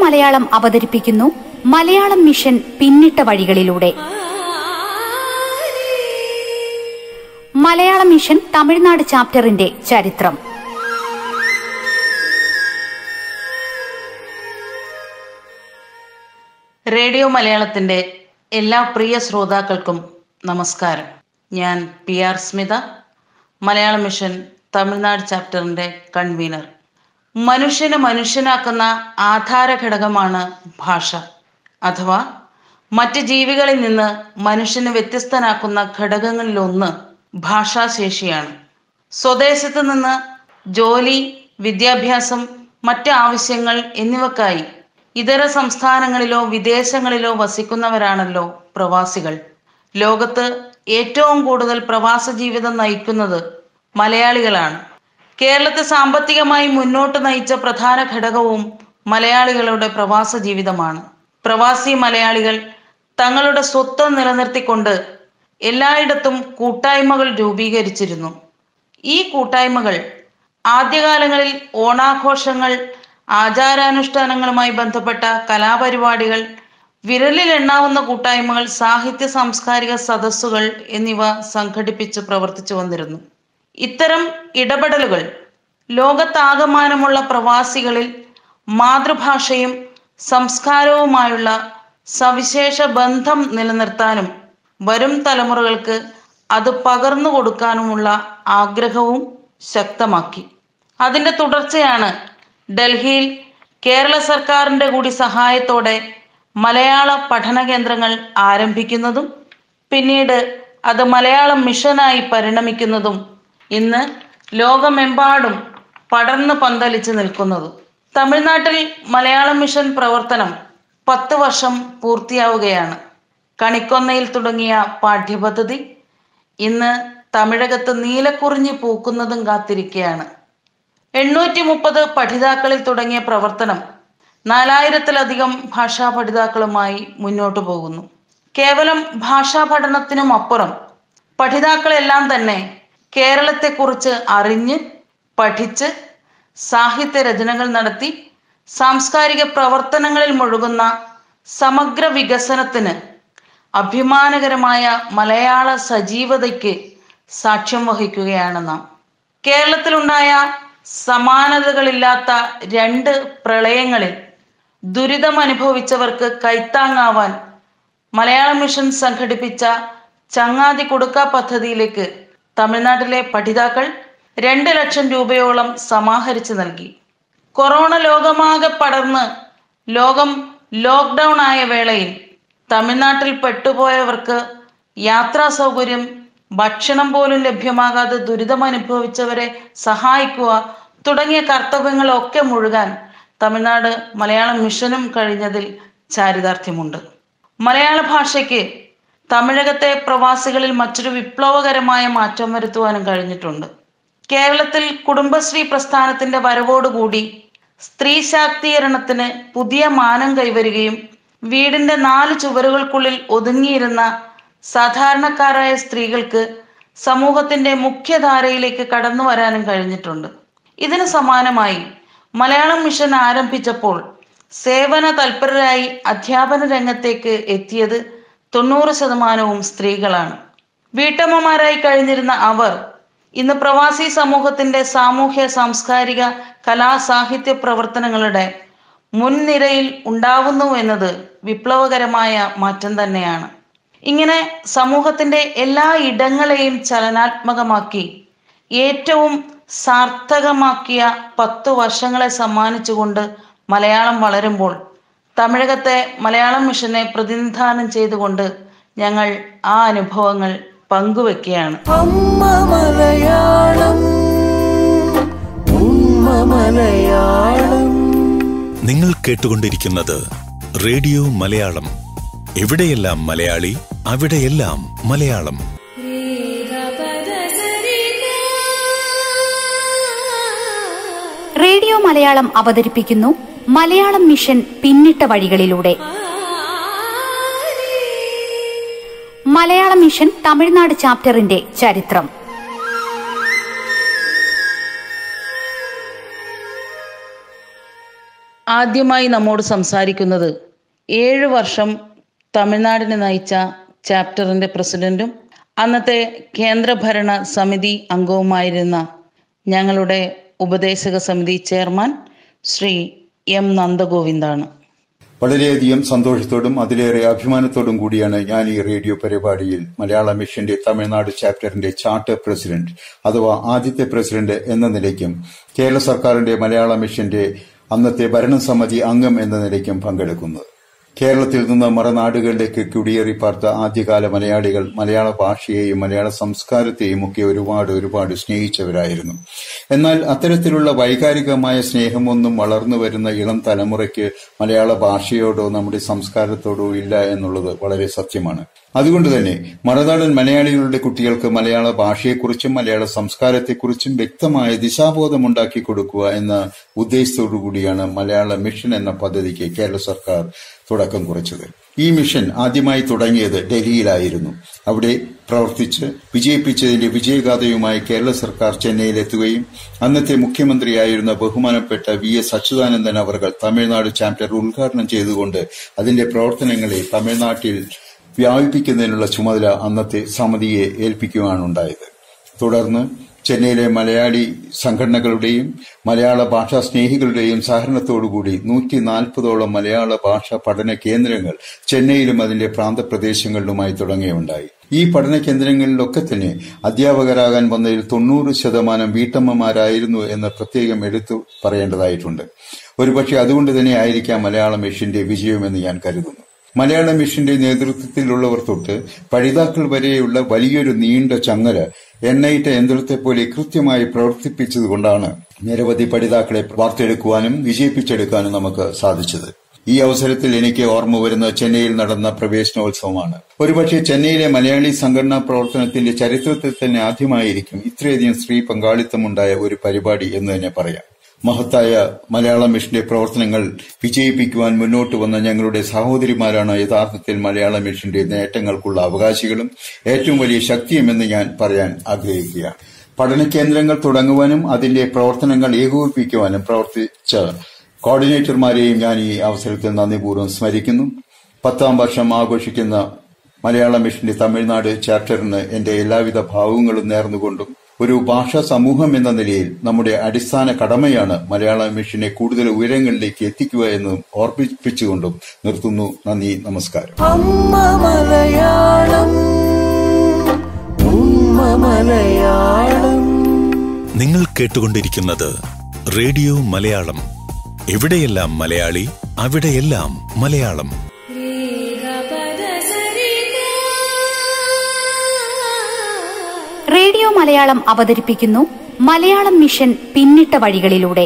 മലയാളം അവതരിപ്പിക്കുന്നു മലയാളം മിഷൻ പിന്നിട്ട വഴികളിലൂടെ മലയാളം മിഷൻ തമിഴ്നാട് ചാപ്റ്ററിന്റെ ചരിത്രം റേഡിയോ മലയാളത്തിന്റെ എല്ലാ പ്രിയ ശ്രോതാക്കൾക്കും നമസ്കാരം ഞാൻ പി ആർ സ്മിത മലയാള മിഷൻ തമിഴ്നാട് ചാപ്റ്ററിന്റെ കൺവീനർ മനുഷ്യനെ മനുഷ്യനാക്കുന്ന ആധാര ഘടകമാണ് ഭാഷ അഥവാ മറ്റ് ജീവികളിൽ നിന്ന് മനുഷ്യനെ വ്യത്യസ്തനാക്കുന്ന ഘടകങ്ങളിലൊന്ന് ഭാഷാശേഷിയാണ് സ്വദേശത്ത് നിന്ന് ജോലി വിദ്യാഭ്യാസം മറ്റ് ആവശ്യങ്ങൾ എന്നിവക്കായി ഇതര സംസ്ഥാനങ്ങളിലോ വിദേശങ്ങളിലോ വസിക്കുന്നവരാണല്ലോ പ്രവാസികൾ ലോകത്ത് ഏറ്റവും കൂടുതൽ പ്രവാസ ജീവിതം നയിക്കുന്നത് മലയാളികളാണ് കേരളത്തെ സാമ്പത്തികമായി മുന്നോട്ട് നയിച്ച പ്രധാന ഘടകവും മലയാളികളുടെ പ്രവാസ ജീവിതമാണ് പ്രവാസി മലയാളികൾ തങ്ങളുടെ സ്വത്ത് നിലനിർത്തിക്കൊണ്ട് എല്ലായിടത്തും കൂട്ടായ്മകൾ രൂപീകരിച്ചിരുന്നു ഈ കൂട്ടായ്മകൾ ആദ്യകാലങ്ങളിൽ ഓണാഘോഷങ്ങൾ ആചാരാനുഷ്ഠാനങ്ങളുമായി ബന്ധപ്പെട്ട കലാപരിപാടികൾ വിരലിൽ എണ്ണാവുന്ന കൂട്ടായ്മകൾ സാഹിത്യ സാംസ്കാരിക സദസ്സുകൾ എന്നിവ സംഘടിപ്പിച്ച് പ്രവർത്തിച്ചു വന്നിരുന്നു ഇത്തരം ഇടപെടലുകൾ ലോകത്താകമാനമുള്ള പ്രവാസികളിൽ മാതൃഭാഷയും സംസ്കാരവുമായുള്ള സവിശേഷ ബന്ധം നിലനിർത്താനും വരും തലമുറകൾക്ക് അത് പകർന്നു കൊടുക്കാനുമുള്ള ആഗ്രഹവും ശക്തമാക്കി അതിന്റെ തുടർച്ചയാണ് ഡൽഹിയിൽ കേരള സർക്കാരിന്റെ കൂടി സഹായത്തോടെ മലയാള പഠന കേന്ദ്രങ്ങൾ ആരംഭിക്കുന്നതും പിന്നീട് അത് മലയാളം മിഷനായി പരിണമിക്കുന്നതും ഇന്ന് ലോകമെമ്പാടും പടർന്ന് പന്തലിച്ച് നിൽക്കുന്നതും തമിഴ്നാട്ടിൽ മലയാളം മിഷൻ പ്രവർത്തനം പത്ത് വർഷം പൂർത്തിയാവുകയാണ് കണിക്കൊന്നയിൽ തുടങ്ങിയ പാഠ്യപദ്ധതി ഇന്ന് തമിഴകത്ത് നീലക്കുറിഞ്ഞി പൂക്കുന്നതും കാത്തിരിക്കുകയാണ് എണ്ണൂറ്റി മുപ്പത് പഠിതാക്കളിൽ തുടങ്ങിയ പ്രവർത്തനം നാലായിരത്തിലധികം ഭാഷാ പഠിതാക്കളുമായി മുന്നോട്ടു പോകുന്നു കേവലം ഭാഷാ പഠനത്തിനും അപ്പുറം പഠിതാക്കളെല്ലാം തന്നെ കേരളത്തെക്കുറിച്ച് അറിഞ്ഞ് പഠിച്ച് സാഹിത്യ രചനകൾ നടത്തി സാംസ്കാരിക പ്രവർത്തനങ്ങളിൽ മുഴുകുന്ന സമഗ്ര വികസനത്തിന് അഭിമാനകരമായ മലയാള സജീവതയ്ക്ക് സാക്ഷ്യം വഹിക്കുകയാണ് നാം കേരളത്തിലുണ്ടായ സമാനതകളില്ലാത്ത രണ്ട് പ്രളയങ്ങളിൽ ദുരിതം അനുഭവിച്ചവർക്ക് കൈത്താങ്ങാവാൻ മലയാള മിഷൻ സംഘടിപ്പിച്ച ചങ്ങാതി കൊടുക്ക പദ്ധതിയിലേക്ക് തമിഴ്നാട്ടിലെ പഠിതാക്കൾ രണ്ട് ലക്ഷം രൂപയോളം സമാഹരിച്ചു നൽകി കൊറോണ ലോകമാകെ പടർന്ന് ലോകം ലോക്ക്ഡൗൺ ആയ വേളയിൽ തമിഴ്നാട്ടിൽ പെട്ടുപോയവർക്ക് യാത്രാ സൗകര്യം ഭക്ഷണം പോലും ലഭ്യമാകാതെ ദുരിതം അനുഭവിച്ചവരെ സഹായിക്കുക തുടങ്ങിയ കർത്തവ്യങ്ങളൊക്കെ മുഴുകാൻ തമിഴ്നാട് മലയാളം മിഷനും കഴിഞ്ഞതിൽ ചാരിതാർത്ഥ്യമുണ്ട് മലയാള ഭാഷയ്ക്ക് തമിഴകത്തെ പ്രവാസികളിൽ മറ്റൊരു വിപ്ലവകരമായ മാറ്റം വരുത്തുവാനും കഴിഞ്ഞിട്ടുണ്ട് കേരളത്തിൽ കുടുംബശ്രീ പ്രസ്ഥാനത്തിന്റെ വരവോടുകൂടി സ്ത്രീ ശാക്തീകരണത്തിന് പുതിയ മാനം കൈവരികയും വീടിന്റെ നാല് ചുവരുകൾക്കുള്ളിൽ ഒതുങ്ങിയിരുന്ന സാധാരണക്കാരായ സ്ത്രീകൾക്ക് സമൂഹത്തിന്റെ മുഖ്യധാരയിലേക്ക് കടന്നു വരാനും കഴിഞ്ഞിട്ടുണ്ട് ഇതിന് സമാനമായി മലയാളം മിഷൻ ആരംഭിച്ചപ്പോൾ സേവന തൽപരരായി അധ്യാപന രംഗത്തേക്ക് എത്തിയത് തൊണ്ണൂറ് ശതമാനവും സ്ത്രീകളാണ് വീട്ടമ്മമാരായി കഴിഞ്ഞിരുന്ന അവർ ഇന്ന് പ്രവാസി സമൂഹത്തിന്റെ സാമൂഹ്യ സാംസ്കാരിക കലാ സാഹിത്യ പ്രവർത്തനങ്ങളുടെ മുൻനിരയിൽ ഉണ്ടാവുന്നു എന്നത് വിപ്ലവകരമായ മാറ്റം തന്നെയാണ് ഇങ്ങനെ സമൂഹത്തിന്റെ എല്ലാ ഇടങ്ങളെയും ചലനാത്മകമാക്കി ഏറ്റവും സാർത്ഥകമാക്കിയ പത്തു വർഷങ്ങളെ സമ്മാനിച്ചുകൊണ്ട് മലയാളം വളരുമ്പോൾ തമിഴകത്തെ മലയാളം മിഷനെ പ്രതിനിധാനം ചെയ്തുകൊണ്ട് ഞങ്ങൾ ആ അനുഭവങ്ങൾ പങ്കുവെക്കുകയാണ് അമ്മ മലയാളം ഉമ്മ മലയാളം നിങ്ങൾ കേട്ടുകൊണ്ടിരിക്കുന്നത് റേഡിയോ മലയാളം എവിടെയെല്ലാം മലയാളി അവിടെയെല്ലാം മലയാളം റേഡിയോ മലയാളം അവതരിപ്പിക്കുന്നു മലയാളം മിഷൻ പിന്നിട്ട വഴികളിലൂടെ മലയാളം മിഷൻ തമിഴ്നാട് ചാപ്റ്ററിന്റെ ചരിത്രം ആദ്യമായി നമ്മോട് സംസാരിക്കുന്നത് ഏഴ് വർഷം തമിഴ്നാടിനെ നയിച്ച ചാപ്റ്ററിന്റെ പ്രസിഡന്റും അന്നത്തെ കേന്ദ്രഭരണ സമിതി അംഗവുമായിരുന്ന ഞങ്ങളുടെ ഉപദേശക സമിതി ചെയർമാൻ ശ്രീ എം നന്ദഗോവിന്ദാണ് വളരെയധികം സന്തോഷത്തോടും അതിലേറെ അഭിമാനത്തോടും കൂടിയാണ് ഞാൻ ഈ റേഡിയോ പരിപാടിയിൽ മലയാള മിഷന്റെ തമിഴ്നാട് ചാപ്റ്ററിന്റെ ചാർട്ടർ പ്രസിഡന്റ് അഥവാ ആദ്യത്തെ പ്രസിഡന്റ് എന്ന നിലയ്ക്കും കേരള സർക്കാരിന്റെ മലയാള മിഷന്റെ അന്നത്തെ ഭരണസമിതി അംഗം എന്ന നിലയ്ക്കും പങ്കെടുക്കുന്നത് കേരളത്തിൽ നിന്ന് മറനാടുകളിലേക്ക് കുടിയേറി പാർത്ത ആദ്യകാല മലയാളികൾ മലയാള ഭാഷയെയും മലയാള സംസ്കാരത്തെയും ഒക്കെ ഒരുപാട് ഒരുപാട് സ്നേഹിച്ചവരായിരുന്നു എന്നാൽ അത്തരത്തിലുള്ള വൈകാരികമായ സ്നേഹമൊന്നും വളർന്നു വരുന്ന ഇളം തലമുറയ്ക്ക് മലയാള ഭാഷയോടോ നമ്മുടെ സംസ്കാരത്തോടോ ഇല്ല എന്നുള്ളത് വളരെ സത്യമാണ് അതുകൊണ്ട് തന്നെ മറുനാടൻ മലയാളികളുടെ കുട്ടികൾക്ക് മലയാള ഭാഷയെക്കുറിച്ചും മലയാള സംസ്കാരത്തെക്കുറിച്ചും വ്യക്തമായ ദിശാബോധം ഉണ്ടാക്കി കൊടുക്കുക എന്ന ഉദ്ദേശത്തോടു കൂടിയാണ് മലയാള മിഷൻ എന്ന പദ്ധതിക്ക് കേരള സർക്കാർ തുടക്കം കുറിച്ചത് ഈ മിഷൻ ആദ്യമായി തുടങ്ങിയത് ഡൽഹിയിലായിരുന്നു അവിടെ പ്രവർത്തിച്ച് വിജയിപ്പിച്ചതിന്റെ വിജയഗാഥയുമായി കേരള സർക്കാർ ചെന്നൈയിലെത്തുകയും അന്നത്തെ മുഖ്യമന്ത്രിയായിരുന്ന ബഹുമാനപ്പെട്ട വി എസ് അച്യുതാനന്ദൻ അവർ തമിഴ്നാട് ചാപ്റ്റർ ഉദ്ഘാടനം ചെയ്തുകൊണ്ട് അതിന്റെ പ്രവർത്തനങ്ങളെ തമിഴ്നാട്ടിൽ വ്യാപിപ്പിക്കുന്നതിനുള്ള ചുമതല അന്നത്തെ സമിതിയെ ഏൽപ്പിക്കുകയാണുണ്ടായത് തുടർന്ന് ചെന്നൈയിലെ മലയാളി സംഘടനകളുടെയും മലയാള ഭാഷാ സ്നേഹികളുടെയും സഹകരണത്തോടുകൂടി നൂറ്റി നാൽപ്പതോളം മലയാള ഭാഷാ പഠന കേന്ദ്രങ്ങൾ ചെന്നൈയിലും അതിന്റെ പ്രാന്തപ്രദേശങ്ങളിലുമായി തുടങ്ങിയുണ്ടായി ഈ പഠന കേന്ദ്രങ്ങളിലൊക്കെ തന്നെ അധ്യാപകരാകാൻ വന്നതിൽ തൊണ്ണൂറ് ശതമാനം വീട്ടമ്മമാരായിരുന്നു എന്ന് പ്രത്യേകം എടുത്തു പറയേണ്ടതായിട്ടുണ്ട് ഒരുപക്ഷെ അതുകൊണ്ട് തന്നെ ആയിരിക്കാം മലയാള മിഷന്റെ വിജയമെന്ന് ഞാൻ കരുതുന്നു മലയാള മിഷന്റെ നേതൃത്വത്തിലുള്ളവർ തൊട്ട് പഠിതാക്കൾ വരെയുള്ള വലിയൊരു നീണ്ട ചങ്ങല എണ്ണയിട്ട യന്ത്രത്തെ പോലെ കൃത്യമായി പ്രവർത്തിപ്പിച്ചതുകൊണ്ടാണ് നിരവധി പഠിതാക്കളെ വാർത്തെടുക്കുവാനും വിജയിപ്പിച്ചെടുക്കാനും നമുക്ക് സാധിച്ചത് ഈ അവസരത്തിൽ എനിക്ക് ഓർമ്മ വരുന്ന ചെന്നൈയിൽ നടന്ന പ്രവേശനോത്സവമാണ് ഒരുപക്ഷെ ചെന്നൈയിലെ മലയാളി സംഘടനാ പ്രവർത്തനത്തിന്റെ ചരിത്രത്തിൽ തന്നെ ആദ്യമായിരിക്കും ഇത്രയധികം സ്ത്രീ പങ്കാളിത്തമുണ്ടായ ഒരു പരിപാടി എന്ന് തന്നെ പറയാം മഹത്തായ മലയാള മിഷന്റെ പ്രവർത്തനങ്ങൾ വിജയിപ്പിക്കുവാൻ മുന്നോട്ട് വന്ന ഞങ്ങളുടെ സഹോദരിമാരാണ് യഥാർത്ഥത്തിൽ മലയാള മിഷന്റെ നേട്ടങ്ങൾക്കുള്ള അവകാശികളും ഏറ്റവും വലിയ ശക്തിയുമെന്ന് ഞാൻ പറയാൻ ആഗ്രഹിക്കുകയാണ് പഠന കേന്ദ്രങ്ങൾ തുടങ്ങുവാനും അതിന്റെ പ്രവർത്തനങ്ങൾ ഏകോപിപ്പിക്കുവാനും പ്രവർത്തിച്ച കോർഡിനേറ്റർമാരെയും ഞാൻ ഈ അവസരത്തിൽ നന്ദിപൂർവ്വം സ്മരിക്കുന്നു പത്താം വർഷം ആഘോഷിക്കുന്ന മലയാള മിഷന്റെ തമിഴ്നാട് ചാപ്റ്ററിന് എന്റെ എല്ലാവിധ ഭാവങ്ങളും നേർന്നുകൊണ്ടും ഒരു ഭാഷാ സമൂഹം എന്ന നിലയിൽ നമ്മുടെ അടിസ്ഥാന കടമയാണ് മലയാള മിഷനെ കൂടുതൽ ഉയരങ്ങളിലേക്ക് എത്തിക്കുക എന്ന് ഓർമ്മിപ്പിച്ചുകൊണ്ടും നിർത്തുന്നു നന്ദി നമസ്കാരം അമ്മ മലയാളം ഉമ്മ മലയാളം നിങ്ങൾ കേട്ടുകൊണ്ടിരിക്കുന്നത് റേഡിയോ മലയാളം എവിടെയെല്ലാം മലയാളി അവിടെയെല്ലാം മലയാളം റേഡിയോ മലയാളം അവതരിപ്പിക്കുന്നു മലയാളം മിഷൻ പിന്നിട്ട വഴികളിലൂടെ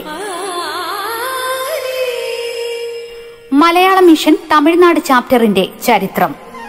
മലയാളം മിഷൻ തമിഴ്നാട് ചാപ്റ്ററിന്റെ ചരിത്രം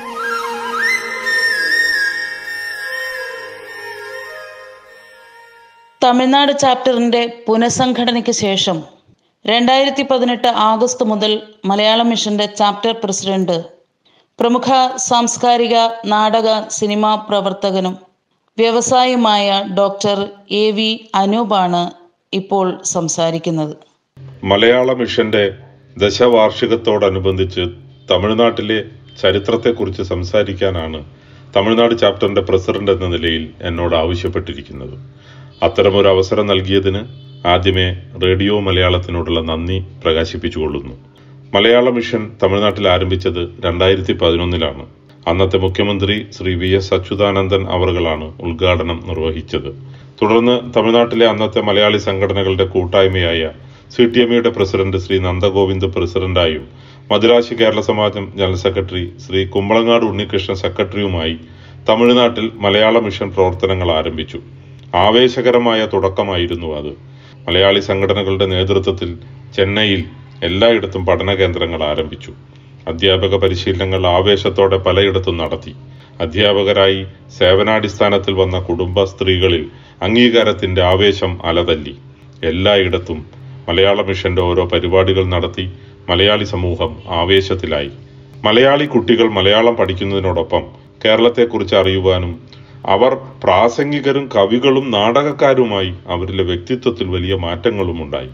തമിഴ്നാട് ചാപ്റ്ററിന്റെ പുനഃസംഘടനയ്ക്ക് ശേഷം രണ്ടായിരത്തി പതിനെട്ട് ആഗസ്റ്റ് മുതൽ മലയാളം മിഷന്റെ ചാപ്റ്റർ പ്രസിഡന്റ് പ്രമുഖ സാംസ്കാരിക നാടക സിനിമാ പ്രവർത്തകനും വ്യവസായിയുമായ ഡോക്ടർ എ വി അനൂപാണ് ഇപ്പോൾ സംസാരിക്കുന്നത് മലയാള മിഷന്റെ ദശവാർഷികത്തോടനുബന്ധിച്ച് തമിഴ്നാട്ടിലെ ചരിത്രത്തെക്കുറിച്ച് സംസാരിക്കാനാണ് തമിഴ്നാട് ചാപ്റ്ററിന്റെ പ്രസിഡന്റ് എന്ന നിലയിൽ എന്നോട് ആവശ്യപ്പെട്ടിരിക്കുന്നത് അത്തരമൊരു അവസരം നൽകിയതിന് ആദ്യമേ റേഡിയോ മലയാളത്തിനോടുള്ള നന്ദി പ്രകാശിപ്പിച്ചുകൊള്ളുന്നു മലയാള മിഷൻ തമിഴ്നാട്ടിൽ ആരംഭിച്ചത് രണ്ടായിരത്തി പതിനൊന്നിലാണ് അന്നത്തെ മുഖ്യമന്ത്രി ശ്രീ വി എസ് അച്യുതാനന്ദൻ അവറുകളാണ് ഉദ്ഘാടനം നിർവഹിച്ചത് തുടർന്ന് തമിഴ്നാട്ടിലെ അന്നത്തെ മലയാളി സംഘടനകളുടെ കൂട്ടായ്മയായ C T M president Shri Nandagovind പ്രസിഡന്റായും മദുരാശി കേരള സമാജം ജനറൽ സെക്രട്ടറി ശ്രീ കുമ്പളങ്ങാട് ഉണ്ണികൃഷ്ണൻ സെക്രട്ടറിയുമായി തമിഴ്നാട്ടിൽ മലയാള മിഷൻ പ്രവർത്തനങ്ങൾ ആരംഭിച്ചു ആവേശകരമായ തുടക്കമായിരുന്നു അത് മലയാളി സംഘടനകളുടെ നേതൃത്വത്തിൽ ചെന്നൈയിൽ എല്ലായിടത്തും പഠന കേന്ദ്രങ്ങൾ ആരംഭിച്ചു അധ്യാപക പരിശീലനങ്ങൾ ആവേശത്തോടെ പലയിടത്തും നടത്തി അധ്യാപകരായി സേവനാടിസ്ഥാനത്തിൽ വന്ന കുടുംബ സ്ത്രീകളിൽ അംഗീകാരത്തിന്റെ ആവേശം അലതല്ലി എല്ലായിടത്തും മലയാള മിഷന്റെ ഓരോ പരിപാടികൾ നടത്തി മലയാളി സമൂഹം ആവേശത്തിലായി മലയാളി കുട്ടികൾ മലയാളം പഠിക്കുന്നതിനോടൊപ്പം കേരളത്തെക്കുറിച്ച് അറിയുവാനും അവർ പ്രാസംഗികരും കവികളും നാടകക്കാരുമായി അവരിലെ വ്യക്തിത്വത്തിൽ വലിയ മാറ്റങ്ങളും ഉണ്ടായി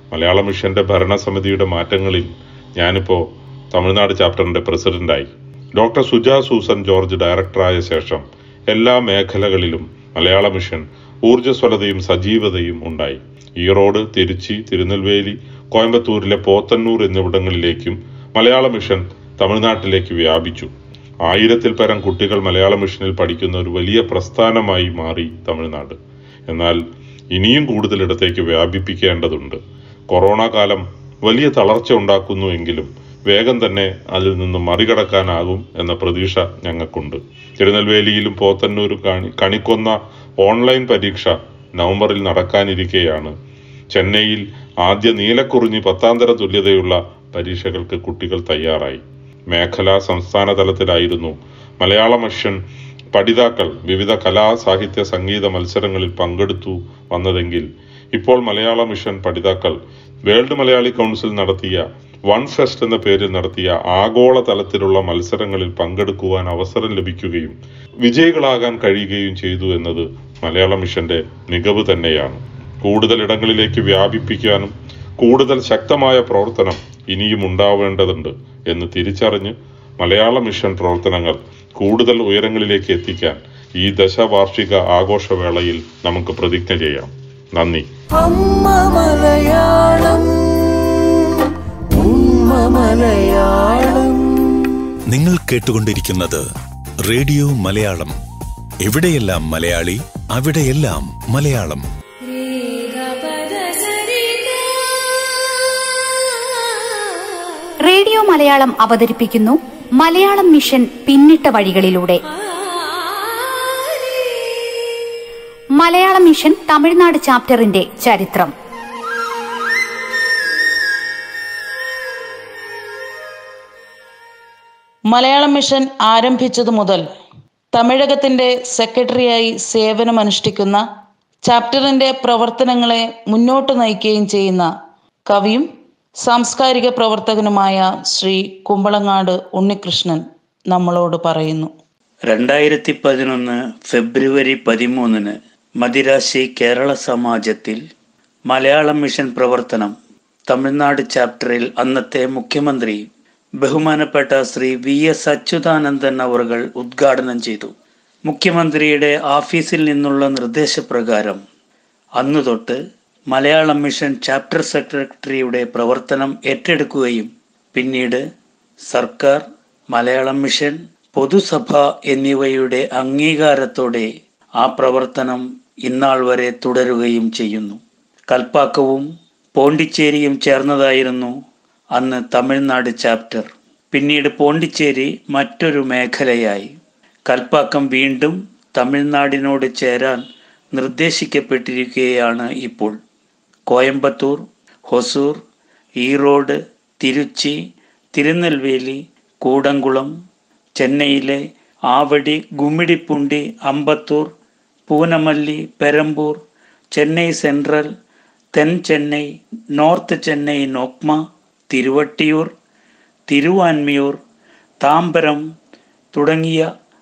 മലയാള മിഷന്റെ ഭരണസമിതിയുടെ മാറ്റങ്ങളിൽ ഞാനിപ്പോൾ തമിഴ്നാട് ചാപ്റ്ററിന്റെ പ്രസിഡന്റായി ഡോക്ടർ സുജ സൂസൻ ജോർജ് ഡയറക്ടറായ ശേഷം എല്ലാ മേഖലകളിലും മലയാള മിഷൻ ഊർജ്ജസ്വലതയും സജീവതയും ഉണ്ടായി ഈറോഡ് തിരുച്ചി തിരുനെൽവേലി കോയമ്പത്തൂരിലെ പോത്തന്നൂർ എന്നിവിടങ്ങളിലേക്കും മലയാള മിഷൻ തമിഴ്നാട്ടിലേക്ക് വ്യാപിച്ചു ആയിരത്തിൽ പരം കുട്ടികൾ മലയാള മിഷനിൽ പഠിക്കുന്ന ഒരു വലിയ പ്രസ്ഥാനമായി മാറി തമിഴ്നാട് എന്നാൽ ഇനിയും കൂടുതലിടത്തേക്ക് വ്യാപിപ്പിക്കേണ്ടതുണ്ട് കൊറോണ കാലം വലിയ തളർച്ച ഉണ്ടാക്കുന്നു എങ്കിലും വേഗം തന്നെ അതിൽ നിന്ന് മറികടക്കാനാകും എന്ന പ്രതീക്ഷ ഞങ്ങൾക്കുണ്ട് തിരുനെൽവേലിയിലും പോത്തന്നൂരും കാണി കണിക്കൊന്ന ഓൺലൈൻ പരീക്ഷ നവംബറിൽ നടക്കാനിരിക്കെയാണ് ചെന്നൈയിൽ ആദ്യ നീലക്കുറിഞ്ഞി പത്താന്തര തുല്യതയുള്ള പരീക്ഷകൾക്ക് കുട്ടികൾ തയ്യാറായി മേഖലാ സംസ്ഥാന തലത്തിലായിരുന്നു മലയാള മിഷൻ പഠിതാക്കൾ വിവിധ കലാ സാഹിത്യ സംഗീത മത്സരങ്ങളിൽ പങ്കെടുത്തു വന്നതെങ്കിൽ ഇപ്പോൾ മലയാള മിഷൻ പഠിതാക്കൾ വേൾഡ് മലയാളി കൗൺസിൽ നടത്തിയ വൺ ഫെസ്റ്റ് എന്ന പേരിൽ നടത്തിയ ആഗോള തലത്തിലുള്ള മത്സരങ്ങളിൽ പങ്കെടുക്കുവാൻ അവസരം ലഭിക്കുകയും വിജയികളാകാൻ കഴിയുകയും ചെയ്തു എന്നത് മലയാള മിഷന്റെ മികവ് തന്നെയാണ് കൂടുതൽ ഇടങ്ങളിലേക്ക് വ്യാപിപ്പിക്കാനും കൂടുതൽ ശക്തമായ പ്രവർത്തനം ഇനിയും ഉണ്ടാവേണ്ടതുണ്ട് എന്ന് തിരിച്ചറിഞ്ഞ് മലയാള മിഷൻ പ്രവർത്തനങ്ങൾ കൂടുതൽ ഉയരങ്ങളിലേക്ക് എത്തിക്കാൻ ഈ ദശവാർഷിക ആഘോഷവേളയിൽ നമുക്ക് പ്രതിജ്ഞ ചെയ്യാം നന്ദി അമ്മ മലയാളം ഉമ്മ മലയാളം നിങ്ങൾ കേട്ടുകൊണ്ടിരിക്കുന്നത് റേഡിയോ മലയാളം എവിടെയെല്ലാം മലയാളി അവിടെയെല്ലാം മലയാളം റേഡിയോ മലയാളം അവതരിപ്പിക്കുന്നു മലയാളം മിഷൻ പിന്നിട്ട വഴികളിലൂടെ മലയാളം മിഷൻ തമിഴ്നാട് ചാപ്റ്ററിന്റെ ചരിത്രം മലയാളം മിഷൻ ആരംഭിച്ചതു മുതൽ തമിഴകത്തിന്റെ സെക്രട്ടറിയായി സേവനമനുഷ്ഠിക്കുന്ന ചാപ്റ്ററിന്റെ പ്രവർത്തനങ്ങളെ മുന്നോട്ട് നയിക്കുകയും ചെയ്യുന്ന കവിയും സാംസ്കാരിക പ്രവർത്തകനുമായ ശ്രീ കുമ്പളങ്ങാട് ഉണ്ണികൃഷ്ണൻ നമ്മളോട് പറയുന്നു രണ്ടായിരത്തി പതിനൊന്ന് ഫെബ്രുവരി പതിമൂന്നിന് മദിരാശി കേരള സമാജത്തിൽ മലയാളം മിഷൻ പ്രവർത്തനം തമിഴ്നാട് ചാപ്റ്ററിൽ അന്നത്തെ മുഖ്യമന്ത്രി ബഹുമാനപ്പെട്ട ശ്രീ വി എസ് അച്യുതാനന്ദൻ അവറുകൾ ഉദ്ഘാടനം ചെയ്തു മുഖ്യമന്ത്രിയുടെ ഓഫീസിൽ നിന്നുള്ള നിർദ്ദേശപ്രകാരം അന്നു തൊട്ട് മലയാളം മിഷൻ ചാപ്റ്റർ സെക്രട്ടറിയുടെ പ്രവർത്തനം ഏറ്റെടുക്കുകയും പിന്നീട് സർക്കാർ മലയാളം മിഷൻ പൊതുസഭ എന്നിവയുടെ അംഗീകാരത്തോടെ ആ പ്രവർത്തനം ഇന്നാൾ വരെ തുടരുകയും ചെയ്യുന്നു കൽപ്പാക്കവും പോണ്ടിച്ചേരിയും ചേർന്നതായിരുന്നു അന്ന് തമിഴ്നാട് ചാപ്റ്റർ പിന്നീട് പോണ്ടിച്ചേരി മറ്റൊരു മേഖലയായി കൽപ്പാക്കം വീണ്ടും തമിഴ്നാടിനോട് ചേരാൻ നിർദ്ദേശിക്കപ്പെട്ടിരിക്കുകയാണ് ഇപ്പോൾ കോയമ്പത്തൂർ ഹൊസൂർ ഈറോഡ് തിരുച്ചി തിരുനെൽവേലി കൂടംകുളം ചെന്നൈയിലെ ആവടി ഗുമ്മിടിപ്പുണ്ടി അമ്പത്തൂർ പൂനമല്ലി പെരമ്പൂർ ചെന്നൈ സെൻട്രൽ തെൻ ചെന്നൈ നോർത്ത് ചെന്നൈ നോക്മ തിരുവട്ടിയൂർ തിരുവാൻമിയൂർ താമ്പരം തുടങ്ങിയ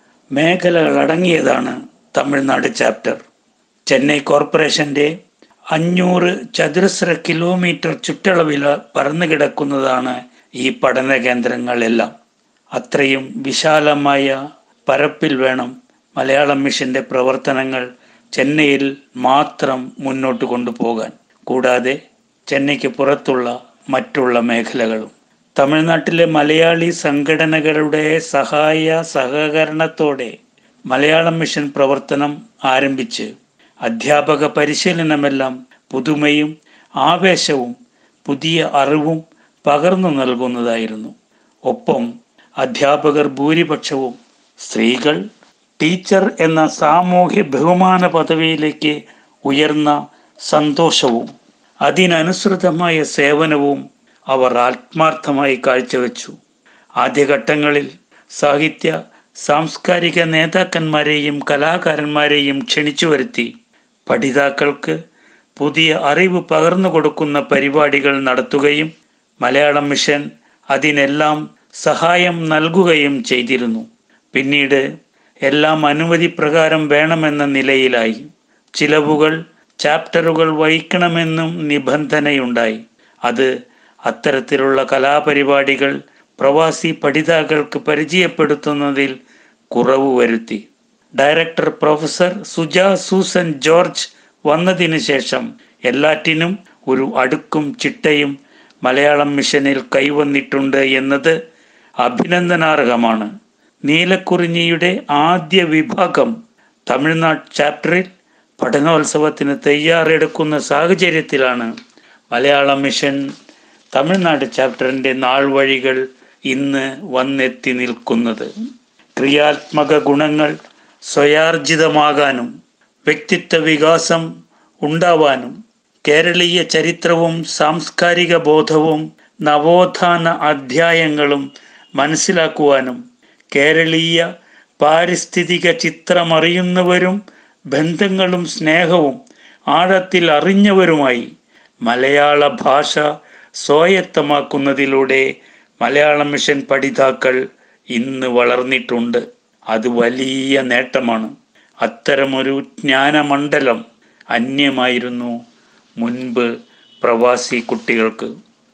മേഖലകളടങ്ങിയതാണ് തമിഴ്നാട് ചാപ്റ്റർ ചെന്നൈ കോർപ്പറേഷന്റെ അഞ്ഞൂറ് ചതുരശ്ര കിലോമീറ്റർ ചുറ്റളവിൽ പരന്നു കിടക്കുന്നതാണ് ഈ പഠന കേന്ദ്രങ്ങളെല്ലാം അത്രയും വിശാലമായ പരപ്പിൽ വേണം മലയാളം മിഷന്റെ പ്രവർത്തനങ്ങൾ ചെന്നൈയിൽ മാത്രം മുന്നോട്ട് കൊണ്ടുപോകാൻ കൂടാതെ ചെന്നൈക്ക് പുറത്തുള്ള മറ്റുള്ള മേഖലകളും തമിഴ്നാട്ടിലെ മലയാളി സംഘടനകളുടെ സഹായ സഹകരണത്തോടെ മലയാളം മിഷൻ പ്രവർത്തനം ആരംഭിച്ച് അധ്യാപക പരിശീലനമെല്ലാം പുതുമയും ആവേശവും പുതിയ അറിവും പകർന്നു നൽകുന്നതായിരുന്നു ഒപ്പം അധ്യാപകർ ഭൂരിപക്ഷവും സ്ത്രീകൾ ടീച്ചർ എന്ന സാമൂഹ്യ ബഹുമാന പദവിയിലേക്ക് ഉയർന്ന സന്തോഷവും അതിനനുസൃതമായ സേവനവും അവർ ആത്മാർത്ഥമായി കാഴ്ചവെച്ചു ആദ്യഘട്ടങ്ങളിൽ സാഹിത്യ സാംസ്കാരിക നേതാക്കന്മാരെയും കലാകാരന്മാരെയും ക്ഷണിച്ചു വരുത്തി പഠിതാക്കൾക്ക് പുതിയ അറിവ് പകർന്നു കൊടുക്കുന്ന പരിപാടികൾ നടത്തുകയും മലയാളം മിഷൻ അതിനെല്ലാം സഹായം നൽകുകയും ചെയ്തിരുന്നു പിന്നീട് എല്ലാം അനുമതി പ്രകാരം വേണമെന്ന നിലയിലായി ചിലവുകൾ ചാപ്റ്ററുകൾ വഹിക്കണമെന്നും നിബന്ധനയുണ്ടായി അത് അത്തരത്തിലുള്ള കലാപരിപാടികൾ പ്രവാസി പഠിതാക്കൾക്ക് പരിചയപ്പെടുത്തുന്നതിൽ കുറവ് വരുത്തി director professor Suja Susan George വന്നതിന് ശേഷം എല്ലാറ്റിനും ഒരു അടുക്കും ചിട്ടയും മലയാളം മിഷനിൽ കൈവന്നിട്ടുണ്ട് എന്നത് അഭിനന്ദനാർഹമാണ് നീലക്കുറിഞ്ഞിയുടെ ആദ്യ വിഭാഗം തമിഴ്നാട് ചാപ്റ്ററിൽ പഠനോത്സവത്തിന് തയ്യാറെടുക്കുന്ന സാഹചര്യത്തിലാണ് മലയാളം മിഷൻ തമിഴ്നാട് ചാപ്റ്ററിൻ്റെ നാൾ വഴികൾ ഇന്ന് വന്നെത്തി നിൽക്കുന്നത് ക്രിയാത്മക ഗുണങ്ങൾ സ്വയാർജിതമാകാനും വ്യക്തിത്വ വികാസം ഉണ്ടാവാനും കേരളീയ ചരിത്രവും സാംസ്കാരിക ബോധവും നവോത്ഥാന അധ്യായങ്ങളും മനസ്സിലാക്കുവാനും കേരളീയ പാരിസ്ഥിതിക ചിത്രമറിയുന്നവരും ബന്ധങ്ങളും സ്നേഹവും ആഴത്തിൽ അറിഞ്ഞവരുമായി മലയാള ഭാഷ സ്വായത്തമാക്കുന്നതിലൂടെ മലയാളം മിഷൻ പഠിതാക്കൾ ഇന്ന് വളർന്നിട്ടുണ്ട് അത് വലിയ നേട്ടമാണ് അത്തരമൊരു ജ്ഞാനമണ്ഡലം അന്യമായിരുന്നു മുൻപ് പ്രവാസി കുട്ടികൾക്ക്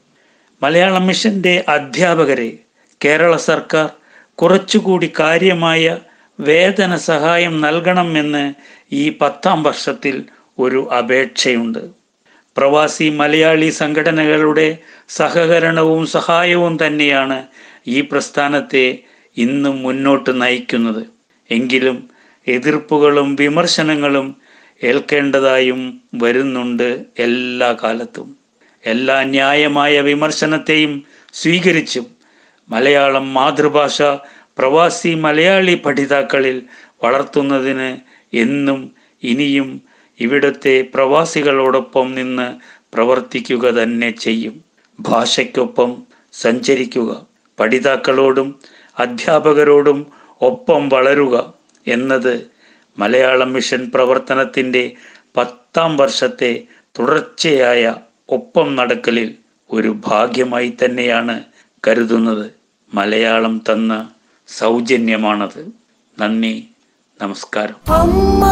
മലയാളം മിഷന്റെ അധ്യാപകരെ കേരള സർക്കാർ കുറച്ചുകൂടി കാര്യമായ വേതന സഹായം നൽകണമെന്ന് ഈ പത്താം വർഷത്തിൽ ഒരു അപേക്ഷയുണ്ട് പ്രവാസി മലയാളി സംഘടനകളുടെ സഹകരണവും സഹായവും തന്നെയാണ് ഈ പ്രസ്ഥാനത്തെ ഇന്നും മുന്നോട്ട് നയിക്കുന്നത് എങ്കിലും എതിർപ്പുകളും വിമർശനങ്ങളും ഏൽക്കേണ്ടതായും വരുന്നുണ്ട് എല്ലാ കാലത്തും എല്ലാ ന്യായമായ വിമർശനത്തെയും സ്വീകരിച്ചും മലയാളം മാതൃഭാഷ പ്രവാസി മലയാളി പഠിതാക്കളിൽ വളർത്തുന്നതിന് എന്നും ഇനിയും ഇവിടുത്തെ പ്രവാസികളോടൊപ്പം നിന്ന് പ്രവർത്തിക്കുക തന്നെ ചെയ്യും ഭാഷയ്ക്കൊപ്പം സഞ്ചരിക്കുക പഠിതാക്കളോടും അധ്യാപകരോടും ഒപ്പം വളരുക എന്നത് മലയാളം മിഷൻ പ്രവർത്തനത്തിൻ്റെ പത്താം വർഷത്തെ തുടർച്ചയായ ഒപ്പം നടക്കലിൽ ഒരു ഭാഗ്യമായി തന്നെയാണ് കരുതുന്നത് മലയാളം തന്ന സൗജന്യമാണത് നന്ദി നമസ്കാരം അമ്മ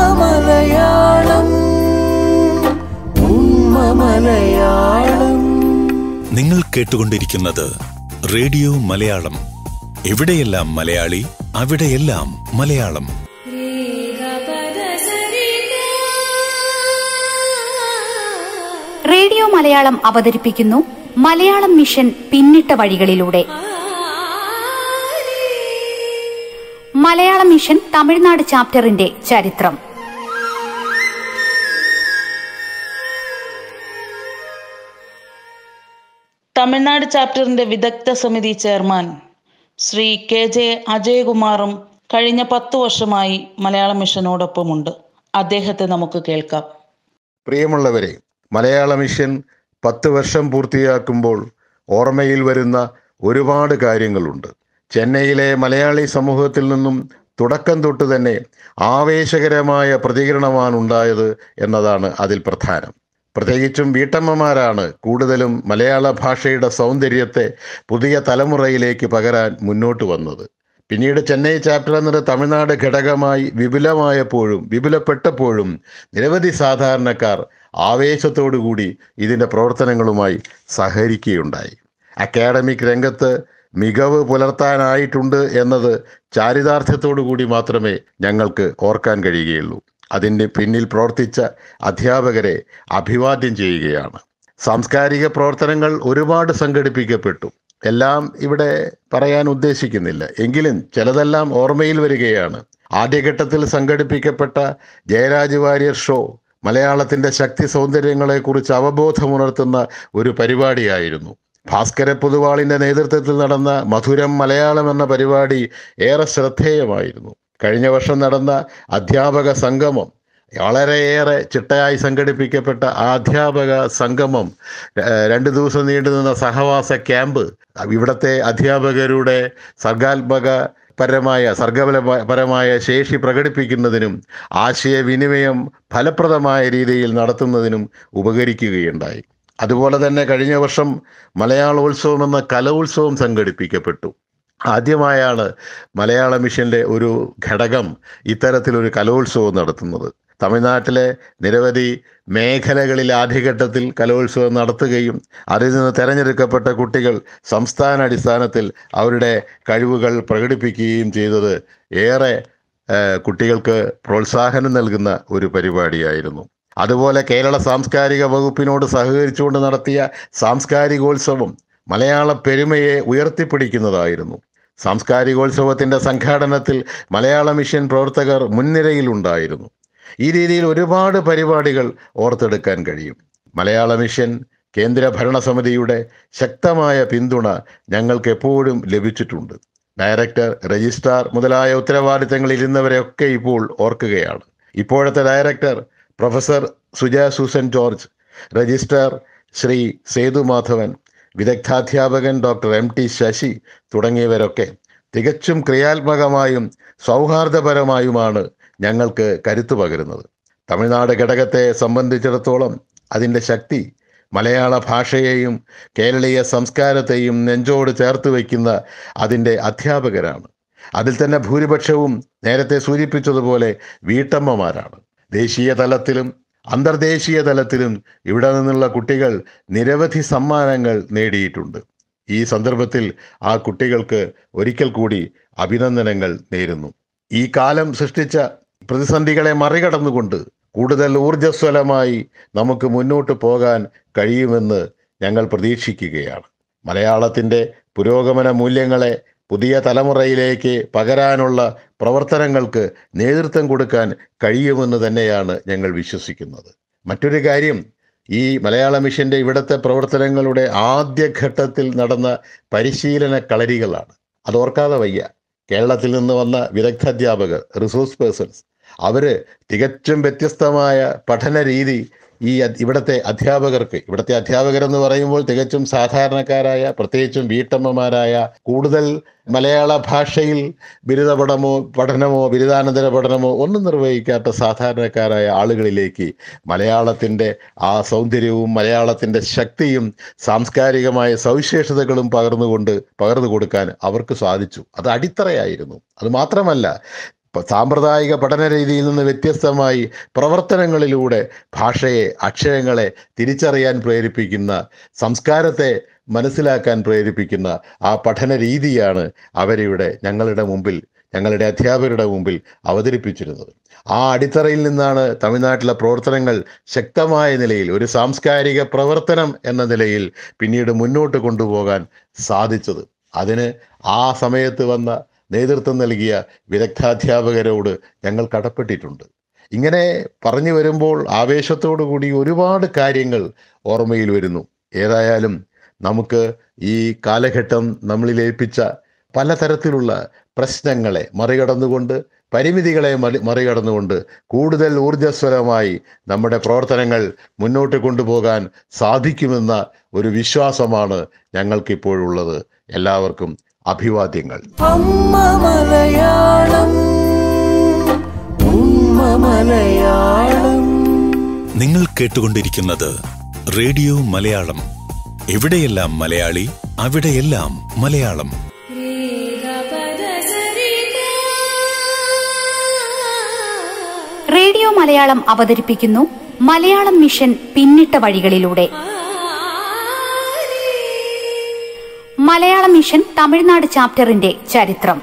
മലയാളം ഉമ്മ മലയാളം നിങ്ങൾ കേട്ടുകൊണ്ടിരിക്കുന്നത് റേഡിയോ മലയാളം എവിടെയെല്ലാം മലയാളി അവിടെയെല്ലാം മലയാളം റേഡിയോ മലയാളം അവതരിപ്പിക്കുന്നു മലയാളം മിഷൻ പിന്നിട്ട വഴികളിലൂടെ മലയാളം മിഷൻ തമിഴ്നാട് ചാപ്റ്ററിന്റെ ചരിത്രം തമിഴ്നാട് ചാപ്റ്ററിന്റെ വിദഗ്ധ സമിതി ചെയർമാൻ ശ്രീ കെ ജെ അജയകുമാറും കഴിഞ്ഞ പത്ത് വർഷമായി മലയാളം മിഷനോടൊപ്പമുണ്ട് അദ്ദേഹത്തെ നമുക്ക് കേൾക്കാം പ്രിയമുള്ളവരെ മലയാള മിഷൻ പത്ത് വർഷം പൂർത്തിയാക്കുമ്പോൾ ഓർമ്മയിൽ വരുന്ന ഒരുപാട് കാര്യങ്ങളുണ്ട് ചെന്നൈയിലെ മലയാളി സമൂഹത്തിൽ നിന്നും തുടക്കം തൊട്ട് തന്നെ ആവേശകരമായ പ്രതികരണമാണ് ഉണ്ടായത് എന്നതാണ് അതിൽ പ്രധാനം പ്രത്യേകിച്ചും വീട്ടമ്മമാരാണ് കൂടുതലും മലയാള ഭാഷയുടെ സൗന്ദര്യത്തെ പുതിയ തലമുറയിലേക്ക് പകരാൻ മുന്നോട്ട് വന്നത് പിന്നീട് ചെന്നൈ ചാപ്റ്റർ എന്നത് തമിഴ്നാട് ഘടകമായി വിപുലമായപ്പോഴും വിപുലപ്പെട്ടപ്പോഴും നിരവധി സാധാരണക്കാർ ആവേശത്തോടുകൂടി ഇതിൻ്റെ പ്രവർത്തനങ്ങളുമായി സഹകരിക്കുകയുണ്ടായി അക്കാഡമിക് രംഗത്ത് മികവ് പുലർത്താനായിട്ടുണ്ട് എന്നത് ചാരിതാർത്ഥ്യത്തോടു കൂടി മാത്രമേ ഞങ്ങൾക്ക് ഓർക്കാൻ കഴിയുകയുള്ളൂ അതിൻ്റെ പിന്നിൽ പ്രവർത്തിച്ച അധ്യാപകരെ അഭിവാദ്യം ചെയ്യുകയാണ് സാംസ്കാരിക പ്രവർത്തനങ്ങൾ ഒരുപാട് സംഘടിപ്പിക്കപ്പെട്ടു എല്ലാം ഇവിടെ പറയാൻ ഉദ്ദേശിക്കുന്നില്ല എങ്കിലും ചിലതെല്ലാം ഓർമ്മയിൽ വരികയാണ് ആദ്യഘട്ടത്തിൽ സംഘടിപ്പിക്കപ്പെട്ട ജയരാജ് വാര്യർ ഷോ മലയാളത്തിൻ്റെ ശക്തി സൗന്ദര്യങ്ങളെക്കുറിച്ച് അവബോധമുണർത്തുന്ന ഒരു പരിപാടിയായിരുന്നു ഭാസ്കര പൊതുവാളിൻ്റെ നേതൃത്വത്തിൽ നടന്ന മധുരം മലയാളം എന്ന പരിപാടി ഏറെ ശ്രദ്ധേയമായിരുന്നു കഴിഞ്ഞ വർഷം നടന്ന അധ്യാപക സംഗമം വളരെയേറെ ചിട്ടയായി സംഘടിപ്പിക്കപ്പെട്ട ആ അധ്യാപക സംഗമം ഏഹ്, രണ്ട് ദിവസം നീണ്ടുനിന്ന സഹവാസ ക്യാമ്പ് ഇവിടുത്തെ അധ്യാപകരുടെ സർഗാത്മക പരമായ സർഗപരമായ ശേഷി പ്രകടിപ്പിക്കുന്നതിനും ആശയവിനിമയം ഫലപ്രദമായ രീതിയിൽ നടത്തുന്നതിനും ഉപകരിക്കുകയുണ്ടായി അതുപോലെ തന്നെ കഴിഞ്ഞ വർഷം മലയാളോത്സവം എന്ന കലോത്സവം സംഘടിപ്പിക്കപ്പെട്ടു ആദ്യമായാണ് മലയാള മിഷന്റെ ഒരു ഘടകം ഇത്തരത്തിലൊരു കലോത്സവം നടത്തുന്നത് തമിഴ്നാട്ടിലെ നിരവധി മേഖലകളിൽ ആദ്യഘട്ടത്തിൽ കലോത്സവം നടത്തുകയും അതിൽ നിന്ന് തെരഞ്ഞെടുക്കപ്പെട്ട കുട്ടികൾ സംസ്ഥാന അടിസ്ഥാനത്തിൽ അവരുടെ കഴിവുകൾ പ്രകടിപ്പിക്കുകയും ചെയ്തത് ഏറെ ഏഹ്, കുട്ടികൾക്ക് പ്രോത്സാഹനം നൽകുന്ന ഒരു പരിപാടിയായിരുന്നു അതുപോലെ കേരള സാംസ്കാരിക വകുപ്പിനോട് സഹകരിച്ചുകൊണ്ട് നടത്തിയ സാംസ്കാരികോത്സവം മലയാള പെരുമയെ ഉയർത്തിപ്പിടിക്കുന്നതായിരുന്നു സാംസ്കാരികോത്സവത്തിന്റെ സംഘാടനത്തിൽ മലയാള മിഷൻ പ്രവർത്തകർ മുൻനിരയിലുണ്ടായിരുന്നു ഈ രീതിയിൽ ഒരുപാട് പരിപാടികൾ ഓർത്തെടുക്കാൻ കഴിയും മലയാള മിഷൻ കേന്ദ്ര ഭരണസമിതിയുടെ ശക്തമായ പിന്തുണ ഞങ്ങൾക്ക് എപ്പോഴും ലഭിച്ചിട്ടുണ്ട് ഡയറക്ടർ രജിസ്ട്രാർ മുതലായ ഉത്തരവാദിത്തങ്ങളിൽ ഇരുന്നവരെയൊക്കെ ഇപ്പോൾ ഓർക്കുകയാണ് ഇപ്പോഴത്തെ director professor Suja Susan George registrar Shri Sethu Madhavan വിദഗ്ധാധ്യാപകൻ ഡോക്ടർ എം ടി ശശി തുടങ്ങിയവരൊക്കെ തികച്ചും ക്രിയാത്മകമായും സൗഹാർദ്ദപരമായുമാണ് ഞങ്ങൾക്ക് കരുത്തു പകരുന്നത് തമിഴ്നാട് ഘടകത്തെ സംബന്ധിച്ചിടത്തോളം അതിൻ്റെ ശക്തി മലയാള ഭാഷയെയും കേരളീയ സംസ്കാരത്തെയും നെഞ്ചോട് ചേർത്ത് വയ്ക്കുന്ന അതിൻ്റെ അധ്യാപകരാണ് അതിൽ തന്നെ ഭൂരിപക്ഷവും നേരത്തെ സൂചിപ്പിച്ചതുപോലെ വീട്ടമ്മമാരാണ് ദേശീയ തലത്തിലും അന്തർദേശീയ തലത്തിലും ഇവിടെ നിന്നുള്ള കുട്ടികൾ നിരവധി സമ്മാനങ്ങൾ നേടിയിട്ടുണ്ട് ഈ സന്ദർഭത്തിൽ ആ കുട്ടികൾക്ക് ഒരിക്കൽ കൂടി അഭിനന്ദനങ്ങൾ നേരുന്നു ഈ കാലം സൃഷ്ടിച്ച പ്രതിസന്ധികളെ മറികടന്നുകൊണ്ട് കൂടുതൽ ഊർജ്ജസ്വലമായി നമുക്ക് മുന്നോട്ട് പോകാൻ കഴിയുമെന്ന് ഞങ്ങൾ പ്രതീക്ഷിക്കുകയാണ് മലയാളത്തിൻ്റെ പുരോഗമന മൂല്യങ്ങളെ പുതിയ തലമുറയിലേക്ക് പകരാനുള്ള പ്രവർത്തനങ്ങൾക്ക് നേതൃത്വം കൊടുക്കാൻ കഴിയുമെന്ന് തന്നെയാണ് ഞങ്ങൾ വിശ്വസിക്കുന്നത് മറ്റൊരു കാര്യം ഈ മലയാള മിഷന്റെ ഇവിടുത്തെ പ്രവർത്തനങ്ങളുടെ ആദ്യഘട്ടത്തിൽ നടന്ന പരിശീലന കളരികളാണ് അത് ഓർക്കാതെ വയ്യ കേരളത്തിൽ നിന്ന് വന്ന വിദഗ്ധാധ്യാപകർ റിസോഴ്സ് പേഴ്സൺസ് അവര് തികച്ചും വ്യത്യസ്തമായ പഠന രീതി ഈ അ- ഇവിടുത്തെ അധ്യാപകർക്ക് ഇവിടുത്തെ അധ്യാപകരെന്ന് പറയുമ്പോൾ തികച്ചും സാധാരണക്കാരായ പ്രത്യേകിച്ചും വീട്ടമ്മമാരായ കൂടുതൽ മലയാള ഭാഷയിൽ ബിരുദ പഠനമോ പഠനമോ ബിരുദാനന്തര പഠനമോ ഒന്നും നിർവഹിക്കാത്ത സാധാരണക്കാരായ ആളുകളിലേക്ക് മലയാളത്തിൻ്റെ ആ സൗന്ദര്യവും മലയാളത്തിൻ്റെ ശക്തിയും സാംസ്കാരികമായ സവിശേഷതകളും പകർന്നുകൊണ്ട് പകർന്നു കൊടുക്കാൻ അവർക്ക് സാധിച്ചു അത് അടിത്തറയായിരുന്നു അത് മാത്രമല്ല പ- സാമ്പ്രദായിക പഠന രീതിയിൽ നിന്ന് വ്യത്യസ്തമായി പ്രവർത്തനങ്ങളിലൂടെ ഭാഷയെ അക്ഷരങ്ങളെ തിരിച്ചറിയാൻ പ്രേരിപ്പിക്കുന്ന സംസ്കാരത്തെ മനസ്സിലാക്കാൻ പ്രേരിപ്പിക്കുന്ന ആ പഠന രീതിയാണ് അവരിവിടെ ഞങ്ങളുടെ മുമ്പിൽ ഞങ്ങളുടെ അധ്യാപകരുടെ മുമ്പിൽ അവതരിപ്പിച്ചിരുന്നത് ആ അടിത്തറയിൽ നിന്നാണ് തമിഴ്നാട്ടിലെ പ്രവർത്തനങ്ങൾ ശക്തമായ നിലയിൽ ഒരു സാംസ്കാരിക പ്രവർത്തനം എന്ന നിലയിൽ പിന്നീട് മുന്നോട്ട് കൊണ്ടുപോകാൻ സാധിച്ചത് അതിന് ആ സമയത്ത് വന്ന നേതൃത്വം നൽകിയ വിദഗ്ധാധ്യാപകരോട് ഞങ്ങൾ കടപ്പെട്ടിട്ടുണ്ട് ഇങ്ങനെ പറഞ്ഞു വരുമ്പോൾ ആവേശത്തോടു കൂടി ഒരുപാട് കാര്യങ്ങൾ ഓർമ്മയിൽ വരുന്നു ഏതായാലും നമുക്ക് ഈ കാലഘട്ടം നമ്മളിൽ ഏൽപ്പിച്ച പലതരത്തിലുള്ള പ്രശ്നങ്ങളെ മറികടന്നുകൊണ്ട് പരിമിതികളെ മറി മറികടന്നുകൊണ്ട് കൂടുതൽ ഊർജ്ജസ്വലമായി നമ്മുടെ പ്രവർത്തനങ്ങൾ മുന്നോട്ട് കൊണ്ടുപോകാൻ സാധിക്കുമെന്ന ഒരു വിശ്വാസമാണ് ഞങ്ങൾക്കിപ്പോഴുള്ളത് എല്ലാവർക്കും അഭിവാദ്യങ്ങൾ അമ്മ മലയാളം ഉമ്മ മലയാളം നിങ്ങൾ കേട്ടുകൊണ്ടിരിക്കുന്നത് റേഡിയോ മലയാളം എവിടെയെല്ലാം മലയാളി അവിടെയെല്ലാം മലയാളം റേഡിയോ മലയാളം അവതരിപ്പിക്കുന്നു മലയാളം മിഷൻ പിന്നിട്ട വഴികളിലൂടെ മലയാളം മിഷൻ തമിഴ്നാട് ചാപ്റ്ററിന്റെ ചരിത്രം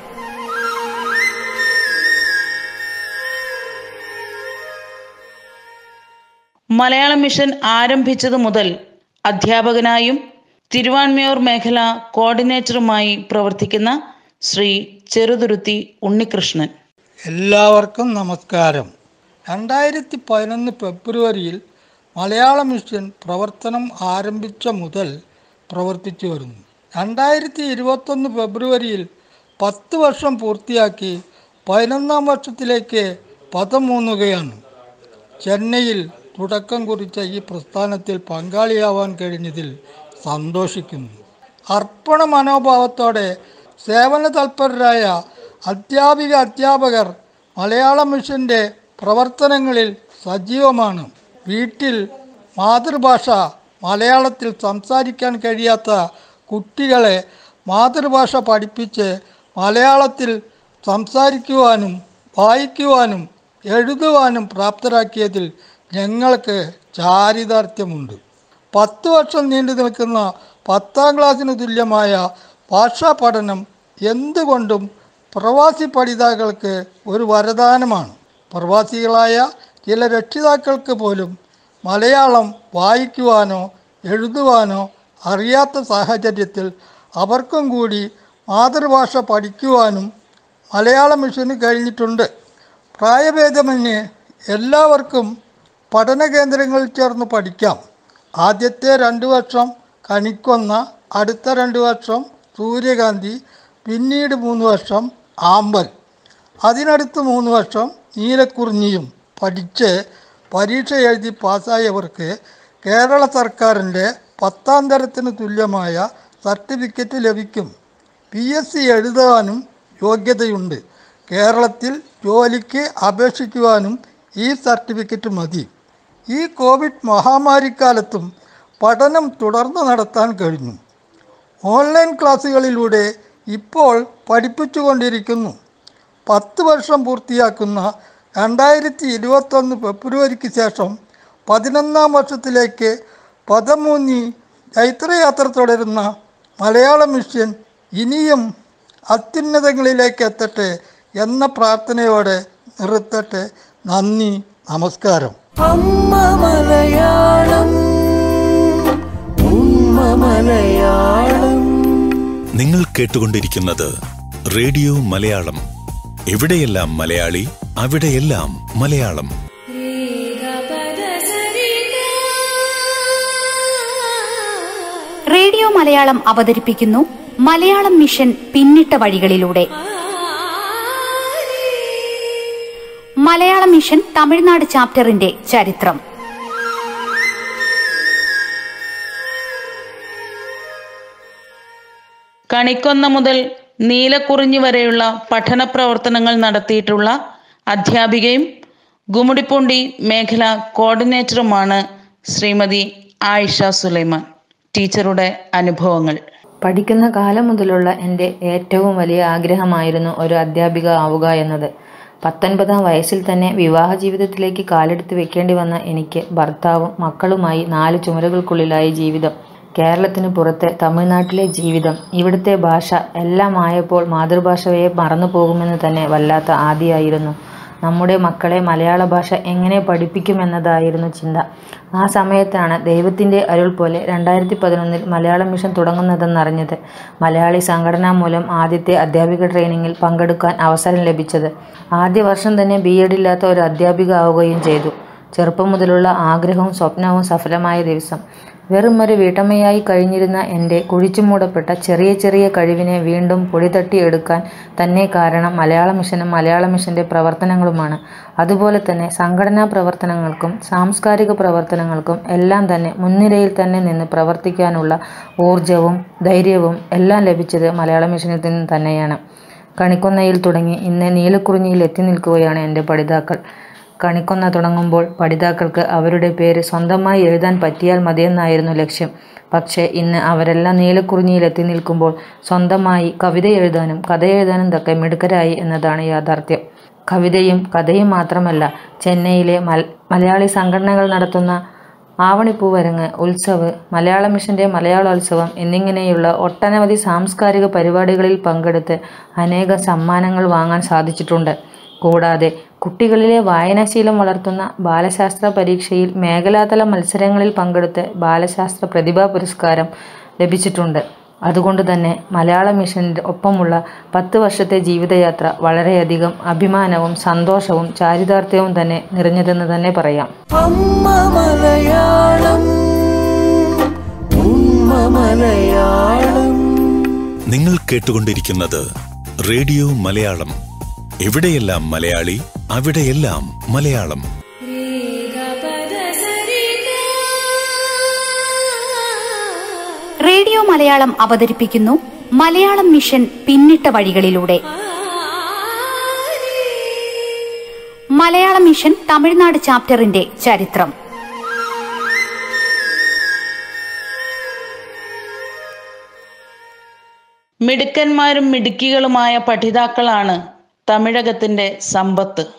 മലയാളം മിഷൻ ആരംഭിച്ചതു മുതൽ അധ്യാപകനായും തിരുവാൻമയൂർ മേഖല കോർഡിനേറ്ററുമായി പ്രവർത്തിക്കുന്ന ശ്രീ ചെറുതുരുത്തി ഉണ്ണികൃഷ്ണൻ എല്ലാവർക്കും നമസ്കാരം രണ്ടായിരത്തി പതിനൊന്ന് ഫെബ്രുവരിയിൽ മലയാള മിഷൻ പ്രവർത്തനം ആരംഭിച്ച മുതൽ പ്രവർത്തിച്ചു വരുന്നു രണ്ടായിരത്തി ഇരുപത്തൊന്ന് ഫെബ്രുവരിയിൽ പത്ത് വർഷം പൂർത്തിയാക്കി പതിനൊന്നാം വർഷത്തിലേക്ക് പദം മൂന്നുകയാണ് ചെന്നൈയിൽ തുടക്കം കുറിച്ച ഈ പ്രസ്ഥാനത്തിൽ പങ്കാളിയാവാൻ കഴിഞ്ഞതിൽ സന്തോഷിക്കുന്നു അർപ്പണ മനോഭാവത്തോടെ സേവന തൽപരരായ അധ്യാപിക അധ്യാപകർ മലയാള മിഷൻ്റെ പ്രവർത്തനങ്ങളിൽ സജീവമാണ് വീട്ടിൽ മാതൃഭാഷ മലയാളത്തിൽ സംസാരിക്കാൻ കഴിയാത്ത കുട്ടികളെ മാതൃഭാഷ പഠിപ്പിച്ച് മലയാളത്തിൽ സംസാരിക്കുവാനും വായിക്കുവാനും എഴുതുവാനും പ്രാപ്തരാക്കിയതിൽ ഞങ്ങൾക്ക് ചാരിതാർത്ഥ്യമുണ്ട് പത്ത് വർഷം നീണ്ടു നിൽക്കുന്ന പത്താം ക്ലാസ്സിന് തുല്യമായ ഭാഷാ പഠനം എന്തുകൊണ്ടും പ്രവാസി പഠിതാക്കൾക്ക് ഒരു വരദാനമാണ് പ്രവാസികളായ ചില രക്ഷിതാക്കൾക്ക് പോലും മലയാളം വായിക്കുവാനോ എഴുതുവാനോ അറിയാത്ത സാഹചര്യത്തിൽ അവർക്കും കൂടി മാതൃഭാഷ പഠിക്കുവാനും മലയാള മിഷന് കഴിഞ്ഞിട്ടുണ്ട് പ്രായഭേദമന്യേ എല്ലാവർക്കും പഠന കേന്ദ്രങ്ങളിൽ ചേർന്ന് പഠിക്കാം ആദ്യത്തെ രണ്ട് വർഷം കണിക്കൊന്ന അടുത്ത രണ്ട് വർഷം സൂര്യകാന്തി പിന്നീട് മൂന്ന് വർഷം ആമ്പൽ അതിനടുത്ത് മൂന്ന് വർഷം നീലക്കുറിഞ്ഞിയും പഠിച്ച് പരീക്ഷ എഴുതി പാസ്സായവർക്ക് കേരള സർക്കാരിൻ്റെ പത്താം തരത്തിന് തുല്യമായ സർട്ടിഫിക്കറ്റ് ലഭിക്കും പി എസ് സി എഴുതാനും യോഗ്യതയുണ്ട് കേരളത്തിൽ ജോലിക്ക് അപേക്ഷിക്കുവാനും ഈ സർട്ടിഫിക്കറ്റ് മതി ഈ കോവിഡ് മഹാമാരിക്കാലത്തും പഠനം തുടർന്ന് നടത്താൻ കഴിഞ്ഞു ഓൺലൈൻ ക്ലാസ്സുകളിലൂടെ ഇപ്പോൾ പഠിപ്പിച്ചുകൊണ്ടിരിക്കുന്നു പത്ത് വർഷം പൂർത്തിയാക്കുന്ന രണ്ടായിരത്തി ഇരുപത്തൊന്ന് ഫെബ്രുവരിക്ക് ശേഷം പതിനൊന്നാം വർഷത്തിലേക്ക് പദമൂന്നി ചൈത്രയാത്ര തുടരുന്ന മലയാള മിഷൻ ഇനിയും അത്യുന്നതങ്ങളിലേക്ക് എത്തട്ടെ എന്ന പ്രാർത്ഥനയോടെ നിർത്തട്ടെ നന്ദി നമസ്കാരം അമ്മ മലയാളം ഉമ്മ മലയാളം നിങ്ങൾ കേട്ടുകൊണ്ടിരിക്കുന്നത് റേഡിയോ മലയാളം എവിടെയെല്ലാം മലയാളി അവിടെയെല്ലാം മലയാളം റേഡിയോ മലയാളം അവതരിപ്പിക്കുന്നു മലയാളം മിഷൻ പിന്നിട്ട വഴികളിലൂടെ മലയാളം മിഷൻ തമിഴ്നാട് ചാപ്റ്ററിന്റെ ചരിത്രം കണിക്കൊന്ന മുതൽ നീലക്കുറിഞ്ഞി വരെയുള്ള പഠന പ്രവർത്തനങ്ങൾ നടത്തിയിട്ടുള്ള അധ്യാപികയും ഗുമുടിപ്പൂണ്ടി മേഖല കോർഡിനേറ്ററുമാണ് ശ്രീമതി ആയിഷ സുലൈമാൻ ടീച്ചറുടെ അനുഭവങ്ങൾ പഠിക്കുന്ന കാലം മുതലുള്ള എൻ്റെ ഏറ്റവും വലിയ ആഗ്രഹമായിരുന്നു ഒരു അധ്യാപിക ആവുക എന്നത് പത്തൊൻപതാം വയസ്സിൽ തന്നെ വിവാഹ ജീവിതത്തിലേക്ക് കാലെടുത്ത് വെക്കേണ്ടി വന്ന എനിക്ക് ഭർത്താവും മക്കളുമായി നാല് ചുമരുകൾക്കുള്ളിലായി ജീവിതം കേരളത്തിന് പുറത്തെ തമിഴ്നാട്ടിലെ ജീവിതം ഇവിടുത്തെ ഭാഷ എല്ലാം ആയപ്പോൾ മാതൃഭാഷയെ മറന്നു പോകുമെന്ന് തന്നെ വല്ലാത്ത ആദിയായിരുന്നു നമ്മുടെ മക്കളെ മലയാള ഭാഷ എങ്ങനെ പഠിപ്പിക്കുമെന്നതായിരുന്നു ചിന്ത ആ സമയത്താണ് ദൈവത്തിൻ്റെ അരുൾ പോലെ രണ്ടായിരത്തി പതിനൊന്നിൽ മലയാളം മിഷൻ തുടങ്ങുന്നതെന്നറിഞ്ഞത് മലയാളി സംഘടന മൂലം ആദ്യത്തെ അധ്യാപിക ട്രെയിനിങ്ങിൽ പങ്കെടുക്കാൻ അവസരം ലഭിച്ചത് ആദ്യ വർഷം തന്നെ ബി എഡ് ഇല്ലാത്ത ഒരു അധ്യാപിക ആവുകയും ചെയ്തു ചെറുപ്പം മുതലുള്ള ആഗ്രഹവും സ്വപ്നവും സഫലമായ ദിവസം വെറും ഒരു വീട്ടമ്മയായി കഴിഞ്ഞിരുന്ന എൻ്റെ കുഴിച്ചുമൂടപ്പെട്ട ചെറിയ ചെറിയ കഴിവിനെ വീണ്ടും പൊടിതട്ടിയെടുക്കാൻ തന്നെ കാരണം മലയാള മിഷനും മലയാള മിഷൻ്റെ പ്രവർത്തനങ്ങളുമാണ് അതുപോലെ തന്നെ സംഘടനാ പ്രവർത്തനങ്ങൾക്കും സാംസ്കാരിക പ്രവർത്തനങ്ങൾക്കും എല്ലാം തന്നെ മുൻനിരയിൽ തന്നെ നിന്ന് പ്രവർത്തിക്കാനുള്ള ഊർജവും ധൈര്യവും എല്ലാം ലഭിച്ചത് മലയാള മിഷനിൽ നിന്ന് തന്നെയാണ് കണിക്കൊന്നയിൽ തുടങ്ങി ഇന്ന് നീലക്കുറിഞ്ഞിയിൽ എത്തി നിൽക്കുകയാണ് എൻ്റെ പഠിതാക്കൾ കണിക്കൊന്ന തുടങ്ങുമ്പോൾ പഠിതാക്കൾക്ക് അവരുടെ പേര് സ്വന്തമായി എഴുതാൻ പറ്റിയാൽ മതിയെന്നായിരുന്നു ലക്ഷ്യം പക്ഷേ ഇന്ന് അവരെല്ലാം നീലക്കുറിഞ്ഞിയിൽ എത്തി നിൽക്കുമ്പോൾ സ്വന്തമായി കവിത എഴുതാനും കഥ എഴുതാനും തക്കെ മിടുക്കരായി എന്നതാണ് യാഥാർത്ഥ്യം കവിതയും കഥയും മാത്രമല്ല ചെന്നൈയിലെ മൽ മലയാളി സംഘടനകൾ നടത്തുന്ന ആവണിപ്പൂവരങ്ങ് ഉത്സവ് മലയാള മിഷന്റെ മലയാളോത്സവം എന്നിങ്ങനെയുള്ള ഒട്ടനവധി സാംസ്കാരിക പരിപാടികളിൽ പങ്കെടുത്ത് അനേകം സമ്മാനങ്ങൾ വാങ്ങാൻ സാധിച്ചിട്ടുണ്ട് കൂടാതെ കുട്ടികളിലെ വായനാശീലം വളർത്തുന്ന ബാലശാസ്ത്ര പരീക്ഷയിൽ മേഖലാതല മത്സരങ്ങളിൽ പങ്കെടുത്ത് ബാലശാസ്ത്ര പ്രതിഭാ പുരസ്കാരം ലഭിച്ചിട്ടുണ്ട് അതുകൊണ്ട് തന്നെ മലയാള മിഷൻ്റെ ഒപ്പമുള്ള പത്ത് വർഷത്തെ ജീവിതയാത്ര വളരെയധികം അഭിമാനവും സന്തോഷവും ചാരിതാർത്ഥ്യവും തന്നെ നിറഞ്ഞതെന്ന് തന്നെ പറയാം അമ്മ മലയാളം ഉമ്മ മലയാളം നിങ്ങൾ കേട്ടുകൊണ്ടിരിക്കുന്നത് റേഡിയോ മലയാളം എവിടെയെല്ലാം മലയാളി അവിടെയെല്ലാം മലയാളം റേഡിയോ മലയാളം അവതരിപ്പിക്കുന്നു മലയാളം മിഷൻ പിന്നിട്ട വഴികളിലൂടെ മലയാളം മിഷൻ തമിഴ്നാട് ചാപ്റ്ററിന്റെ ചരിത്രം മിടുക്കന്മാരും മിടുക്കികളുമായ പഠിതാക്കളാണ് തമിഴകത്തിന്റെ സമ്പത്ത്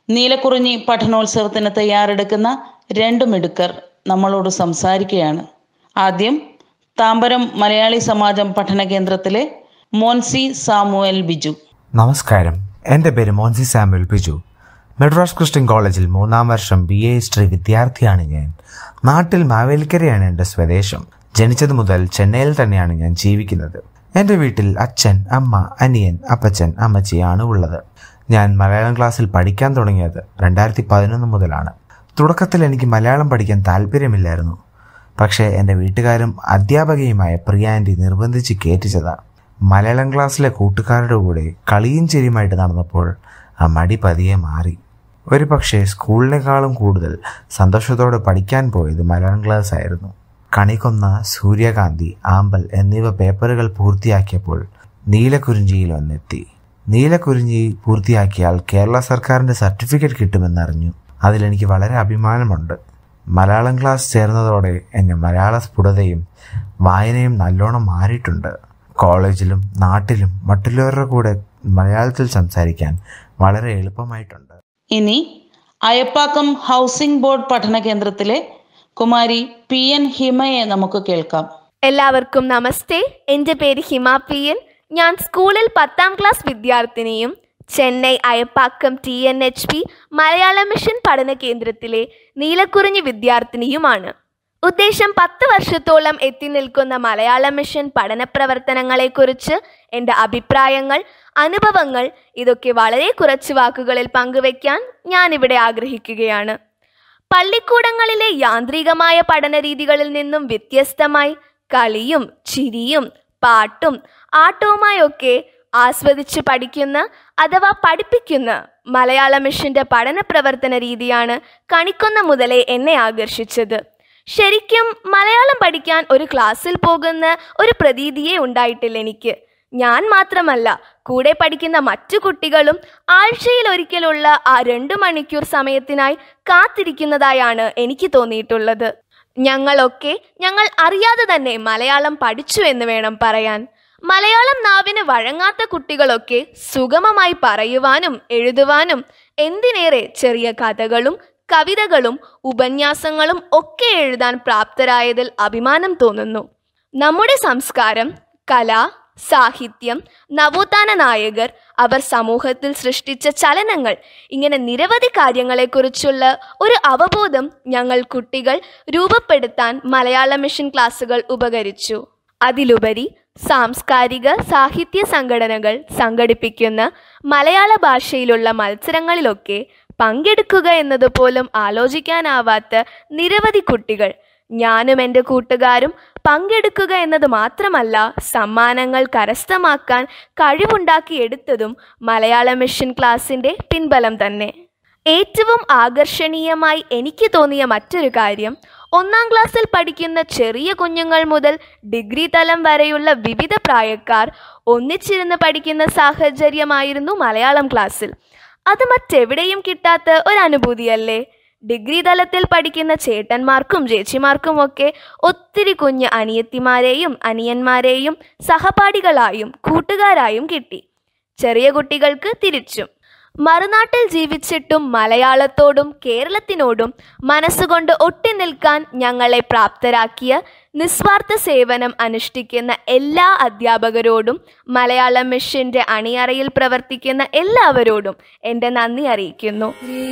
നീലക്കുറിഞ്ഞി പഠനോത്സവത്തിന് തയ്യാറെടുക്കുന്ന രണ്ട് മിടുക്കർ നമ്മളോട് സംസാരിക്കുകയാണ് ആദ്യം താമ്പരം മലയാളി സമാജം പഠന കേന്ദ്രത്തിലെ മോൻസി സാമുവൽ ബിജു നമസ്കാരം എൻ്റെ പേര് മോൻസി സാമുവൽ ബിജു മെഡ്രാസ് ക്രിസ്ത്യൻ കോളേജിൽ മൂന്നാം വർഷം ബി എ ഹിസ്റ്ററി വിദ്യാർത്ഥിയാണ് ഞാൻ നാട്ടിൽ മാവേലിക്കരയാണ് എൻ്റെ സ്വദേശം ജനിച്ചത് മുതൽ ചെന്നൈയിൽ തന്നെയാണ് ഞാൻ ജീവിക്കുന്നത് എൻ്റെ വീട്ടിൽ അച്ഛൻ അമ്മ അനിയൻ അപ്പച്ചൻ അമ്മച്ചിയാണ് ഉള്ളത് ഞാൻ മലയാളം ക്ലാസ്സിൽ പഠിക്കാൻ തുടങ്ങിയത് രണ്ടായിരത്തി പതിനൊന്ന് മുതലാണ് തുടക്കത്തിൽ എനിക്ക് മലയാളം പഠിക്കാൻ താല്പര്യമില്ലായിരുന്നു പക്ഷേ എൻ്റെ വീട്ടുകാരും അധ്യാപകയുമായ പ്രിയ ആൻറ്റി നിർബന്ധിച്ച് കയറ്റിച്ചതാണ് മലയാളം ക്ലാസ്സിലെ കൂട്ടുകാരുടെ കൂടെ കളിയും ചിരിയുമായിട്ട് നടന്നപ്പോൾ ആ മടി പതിയെ മാറി ഒരു പക്ഷേ സ്കൂളിനേക്കാളും കൂടുതൽ സന്തോഷത്തോടെ പഠിക്കാൻ പോയത് മലയാളം ക്ലാസ് ആയിരുന്നു കണിക്കൊന്ന സൂര്യകാന്തി ആമ്പൽ എന്നിവ പേപ്പറുകൾ പൂർത്തിയാക്കിയപ്പോൾ നീലക്കുറിഞ്ചിയിൽ വന്നെത്തി നീലക്കുറിഞ്ചി പൂർത്തിയാക്കിയാൽ കേരള സർക്കാരിൻ്റെ സർട്ടിഫിക്കറ്റ് കിട്ടുമെന്നറിഞ്ഞു അതിലെനിക്ക് വളരെ അഭിമാനമുണ്ട് മലയാളം ക്ലാസ് ചേർന്നതോടെ എൻ്റെ മലയാള സ്ഫുടതയും വായനയും നല്ലോണം മാറിയിട്ടുണ്ട് കോളേജിലും നാട്ടിലും മറ്റുള്ളവരുടെ കൂടെ മലയാളത്തിൽ സംസാരിക്കാൻ വളരെ എളുപ്പമായിട്ടുണ്ട് ഇനി അയപ്പാക്കം ഹൗസിംഗ് ബോർഡ് പഠന കേന്ദ്രത്തിലെ കുമാരി പി എൻ ഹിമയെ നമുക്ക് കേൾക്കാം എല്ലാവർക്കും നമസ്തേ എൻ്റെ പേര് ഹിമ പി എൻ ഞാൻ സ്കൂളിൽ പത്താം ക്ലാസ് വിദ്യാർത്ഥിനിയും Chennai Ayappakkam T N H P Malayala mission പഠന കേന്ദ്രത്തിലെ നീലക്കുറിഞ്ഞി വിദ്യാർത്ഥിനിയുമാണ് ഉദ്ദേശം പത്ത് വർഷത്തോളം എത്തി നിൽക്കുന്ന മലയാള മിഷൻ പഠന പ്രവർത്തനങ്ങളെക്കുറിച്ച് എൻ്റെ അഭിപ്രായങ്ങൾ അനുഭവങ്ങൾ ഇതൊക്കെ വളരെ കുറച്ച് വാക്കുകളിൽ പങ്കുവയ്ക്കാൻ ഞാനിവിടെ ആഗ്രഹിക്കുകയാണ് പള്ളിക്കൂടങ്ങളിലെ യാന്ത്രികമായ പഠന രീതികളിൽ നിന്നും വ്യത്യസ്തമായി കളിയും ചിരിയും പാട്ടും ആട്ടവുമായൊക്കെ ആസ്വദിച്ച് പഠിക്കുന്ന അഥവാ പഠിപ്പിക്കുന്ന മലയാള മിഷന്റെ പഠന പ്രവർത്തന രീതിയാണ് കണിക്കൊന്ന മുതലേ എന്നെ ആകർഷിച്ചത് ശരിക്കും മലയാളം പഠിക്കാൻ ഒരു ക്ലാസ്സിൽ പോകുന്ന ഒരു പ്രതീതിയേ ഉണ്ടായിട്ടില്ല എനിക്ക് ഞാൻ മാത്രമല്ല കൂടെ പഠിക്കുന്ന മറ്റു കുട്ടികളും ആഴ്ചയിൽ ഒരിക്കലുള്ള ആ രണ്ടു മണിക്കൂർ സമയത്തിനായി കാത്തിരിക്കുന്നതായാണ് എനിക്ക് തോന്നിയിട്ടുള്ളത് ഞങ്ങളൊക്കെ ഞങ്ങൾ അറിയാതെ തന്നെ മലയാളം പഠിച്ചു എന്ന് വേണം പറയാൻ മലയാളം നാവിന് വഴങ്ങാത്ത കുട്ടികളൊക്കെ സുഗമമായി പറയുവാനും എഴുതുവാനും എന്തിനേറെ ചെറിയ കഥകളും കവിതകളും ഉപന്യാസങ്ങളും ഒക്കെ എഴുതാൻ പ്രാപ്തരായതിൽ അഭിമാനം തോന്നുന്നു നമ്മുടെ സംസ്കാരം കല സാഹിത്യം നവോത്ഥാന നായകർ അവർ സമൂഹത്തിൽ സൃഷ്ടിച്ച ചലനങ്ങൾ ഇങ്ങനെ നിരവധി കാര്യങ്ങളെക്കുറിച്ചുള്ള ഒരു അവബോധം ഞങ്ങൾ കുട്ടികൾ രൂപപ്പെടുത്താൻ മലയാള മിഷൻ ക്ലാസുകൾ ഉപകരിച്ചു അതിലുപരി സാംസ്കാരിക സാഹിത്യ സംഘടനകൾ സംഘടിപ്പിക്കുന്ന മലയാള ഭാഷയിലുള്ള മത്സരങ്ങളിലൊക്കെ പങ്കെടുക്കുക എന്നതുപോലും ആലോചിക്കാനാവാത്ത നിരവധി കുട്ടികൾ ഞാനും എൻ്റെ കൂട്ടുകാരും പങ്കെടുക്കുക എന്നത് മാത്രമല്ല സമ്മാനങ്ങൾ കരസ്ഥമാക്കാൻ കഴിവുണ്ടാക്കിയെടുത്തതും മലയാള മിഷൻ ക്ലാസിൻ്റെ പിൻബലം തന്നെ ഏറ്റവും ആകർഷണീയമായി എനിക്ക് തോന്നിയ മറ്റൊരു കാര്യം ഒന്നാം ക്ലാസ്സിൽ പഠിക്കുന്ന ചെറിയ കുഞ്ഞുങ്ങൾ മുതൽ ഡിഗ്രി തലം വരെയുള്ള വിവിധ പ്രായക്കാർ ഒന്നിച്ചിരുന്ന് പഠിക്കുന്ന സാഹചര്യമായിരുന്നു മലയാളം ക്ലാസ്സിൽ അത് മറ്റെവിടെയും കിട്ടാത്ത ഒരു അനുഭൂതിയല്ലേ ഡിഗ്രി തലത്തിൽ പഠിക്കുന്ന ചേട്ടന്മാർക്കും ചേച്ചിമാർക്കും ഒക്കെ ഒത്തിരി കുഞ്ഞ് അനിയത്തിമാരെയും അനിയന്മാരെയും സഹപാഠികളായും കൂട്ടുകാരായും കിട്ടി ചെറിയ കുട്ടികൾക്ക് തിരിച്ചും മറുനാട്ടിൽ ജീവിച്ചിട്ടും മലയാളത്തോടും കേരളത്തിനോടും മനസ്സുകൊണ്ട് ഒട്ടി നിൽക്കാൻ ഞങ്ങളെ പ്രാപ്തരാക്കിയ നിസ്വാർത്ഥ സേവനം അനുഷ്ഠിക്കുന്ന എല്ലാ അധ്യാപകരോടും മലയാള മിഷന്റെ അണിയറയിൽ പ്രവർത്തിക്കുന്ന എല്ലാവരോടും എൻ്റെ നന്ദി അറിയിക്കുന്നു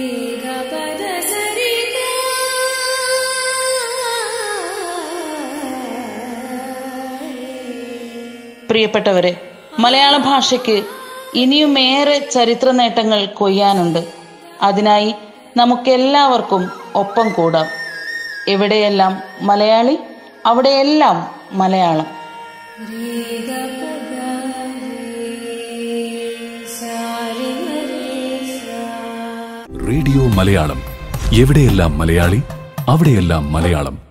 പ്രിയപ്പെട്ടവരെ മലയാള ഭാഷയ്ക്ക് ഇനിയും ഏറെ ചരിത്ര നേട്ടങ്ങൾ കൊയ്യാനുണ്ട് അതിനായി നമുക്കെല്ലാവർക്കും ഒപ്പം കൂടാം എവിടെയെല്ലാം മലയാളി അവിടെയെല്ലാം മലയാളം റേഡിയോ മലയാളം എവിടെയെല്ലാം മലയാളി അവിടെയെല്ലാം മലയാളം